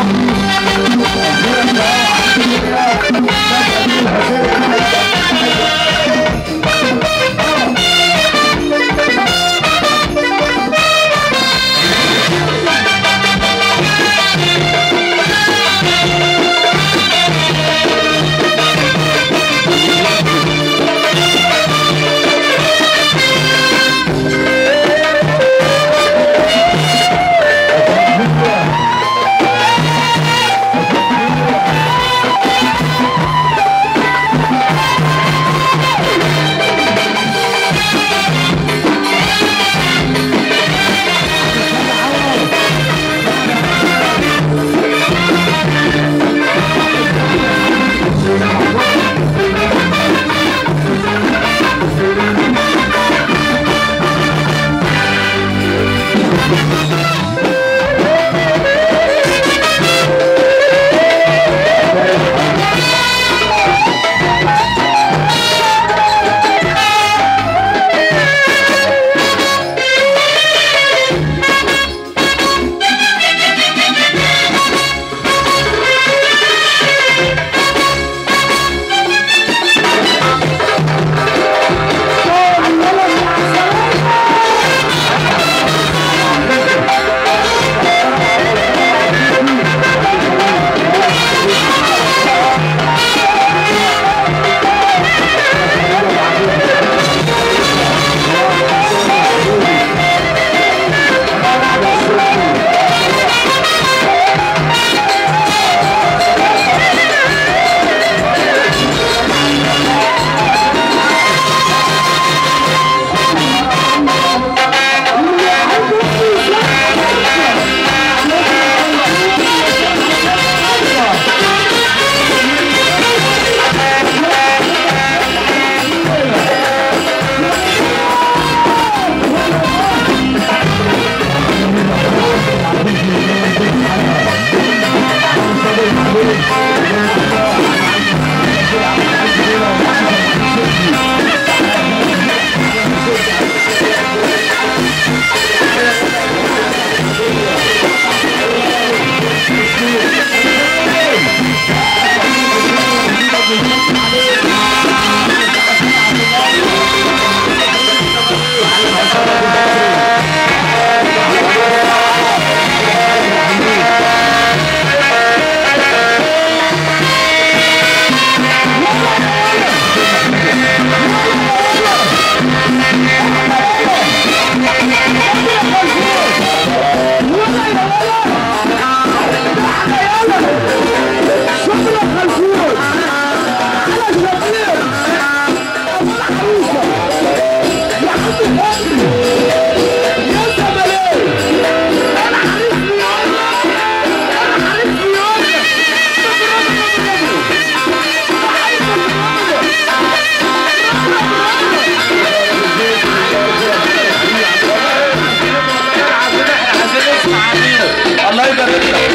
الله يبارك لك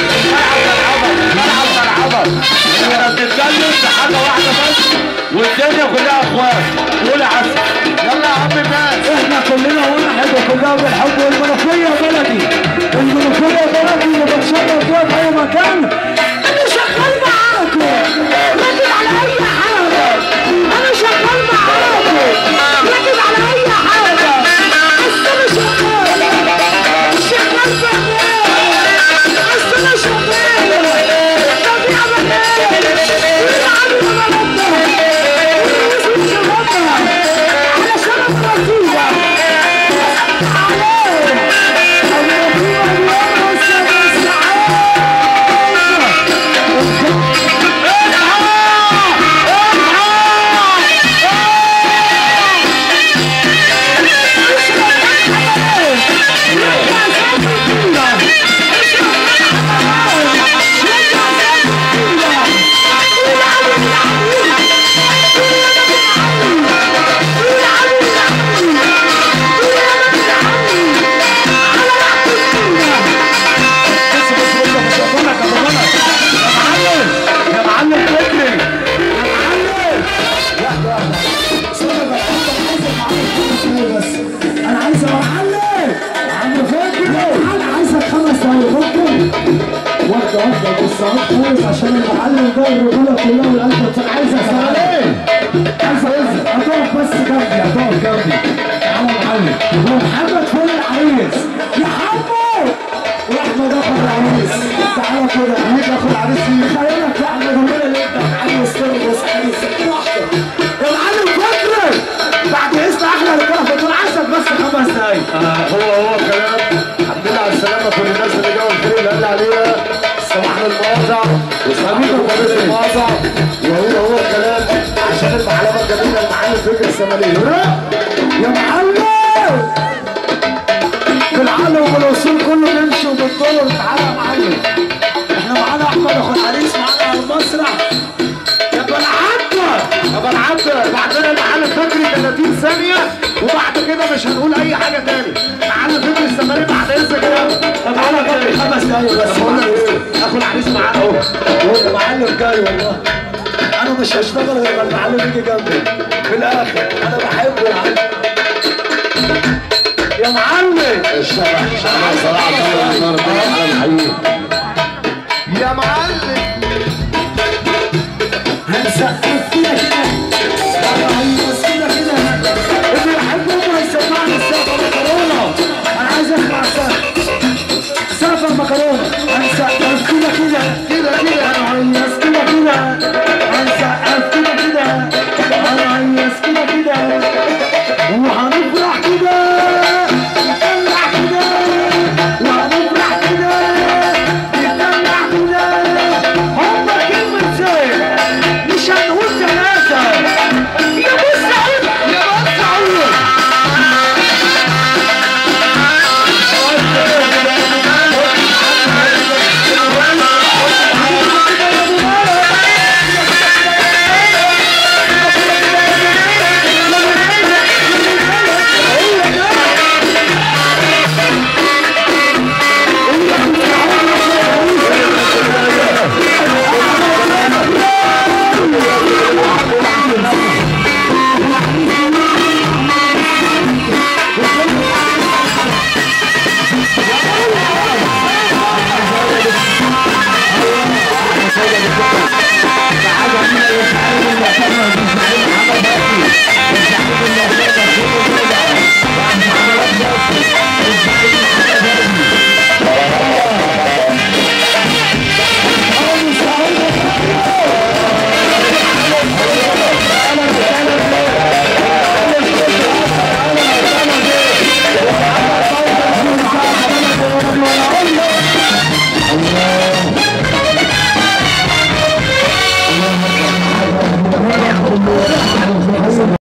مرحبا مرحبا مرحبا احنا بنتكلم في حاجه واحده بس والدنيا كلها اخوات قول يا عسل يلا يا عم الناس احنا كلنا واحد وكلنا بالحب والمنوفية بلدي المنوفية بلدي اللي بنشرف فيها في اي مكان انا شغال معاكم راكب على اي حاجة انا شغال معاكم راكب على اي حاجة بس انا شغال شغال شغال بس انا شغال طب يعمل ايه؟ يلعب يا بلدنا ويسوي شبابنا علشان النتيجة عليه النتيجة اليوم والسبع الساعات سعود خالص عشان المعلم ده الرجوله كلها والقلب بتاعك عايز اسال ايه؟ عايز اسال هتقف بس جنبي هتقف جنبي تعالى يا معلم هو محمد فين العريس يا حمو واحمد اخو العريس تعالى كده مين اخو العريس خيالك يا احمد هو اللي انت عايز ترقص عايز براحتك يا معلم فكري بعد اذن احلى رجاله فضل عايزك بس خمس دقايق هو هو كلام الحمد لله على السلامة كل الناس اللي جوا الفريق اللي قال عليها صباح المواضع وحبيبي وقبيل المواضع وهو هو الكلام عشان المعلمة الجميلة المعلم فكر السمالية يا معلم بالعقل وبالوصول كله نمشي وبالدور تعالى يا معلم احنا معانا احمد اخو العريس معانا على المسرح يا بالعبد يا بالعبد بعدنا المعلم فكري 30 ثانية وبعد كده مش هنقول أي حاجة تاني معلم فكري السمالية بعد إذنك كده طب تعالى جنبي خمس دقايق بس بقول لك إيه آخو العريس معانا أهو هو المعلم جاي والله انا مش هشتغل غير لما المعلم يجي جنبي في الاخر انا بحبه يا معلم يا معلم الشرح شرح صلاح طبعا ربنا يحييه